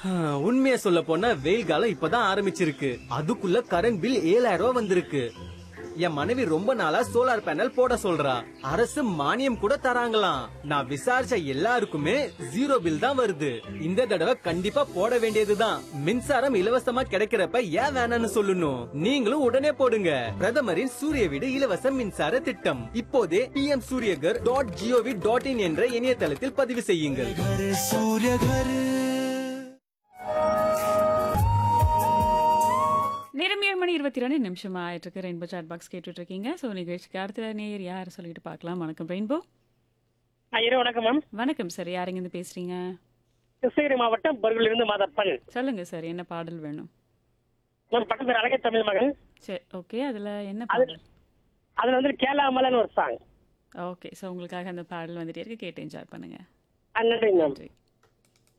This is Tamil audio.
உண்மையை சொல்ல போனா வெயில் காலம் இப்பதான் ஆரம்பிச்சிருக்கு அதுக்குள்ள கரண்ட் பில் ஏழாயிரம் ரூபாய் வந்திருக்கு என் மனைவி ரொம்ப நாளா சோலார் பேனல் போட சொல்றா அரசு மானியம் கூட தராங்களாம் நான் விசாரிச்ச எல்லாருக்குமே ஜீரோ பில் தான் வருது இந்த தடவை கண்டிப்பா போட வேண்டியதுதான் மின்சாரம் இலவசமா கிடைக்கிறப்ப ஏன் வேணாம்னு சொல்லணும் நீங்களும் உடனே போடுங்க பிரதமரின் சூரிய வீடு இலவச மின்சார திட்டம் இப்போதே PM Suryaghar dot G O V dot in என்ற இணையதளத்தில் பதிவு செய்யுங்கள் घर सूर्य घर நேரம் ஏழு மணி இருபத்தி ரெண்டு நிமிஷம் ஆயிட்டு இருக்கு ரெயின்போ சாட் பாக்ஸ் கேட்டுட்டு இருக்கீங்க ஸோ நிகழ்ச்சிக்கு அடுத்த நேர் யார் சொல்லிட்டு பார்க்கலாம் வணக்கம் ரெயின்போ ஐயரே வணக்கம் மேம் வணக்கம் சார் யாருங்க இருந்து பேசுறீங்க கிருஷ்ணகிரி மாவட்டம் பர்கூரிலிருந்து மாதப்பன் சொல்லுங்க சார் என்ன பாடல் வேணும் மேம் பக்கம் பேர் அழகை தமிழ் மகன் சரி ஓகே அதுல என்ன அது பாடல் அதுல வந்து கேலாமலன்னு ஒரு சாங் ஓகே ஸோ உங்களுக்காக அந்த பாடல் வந்துட்டே இருக்கு கேட்டு என்ஜாய் பண்ணுங்க நன்றி மேம் நன்றி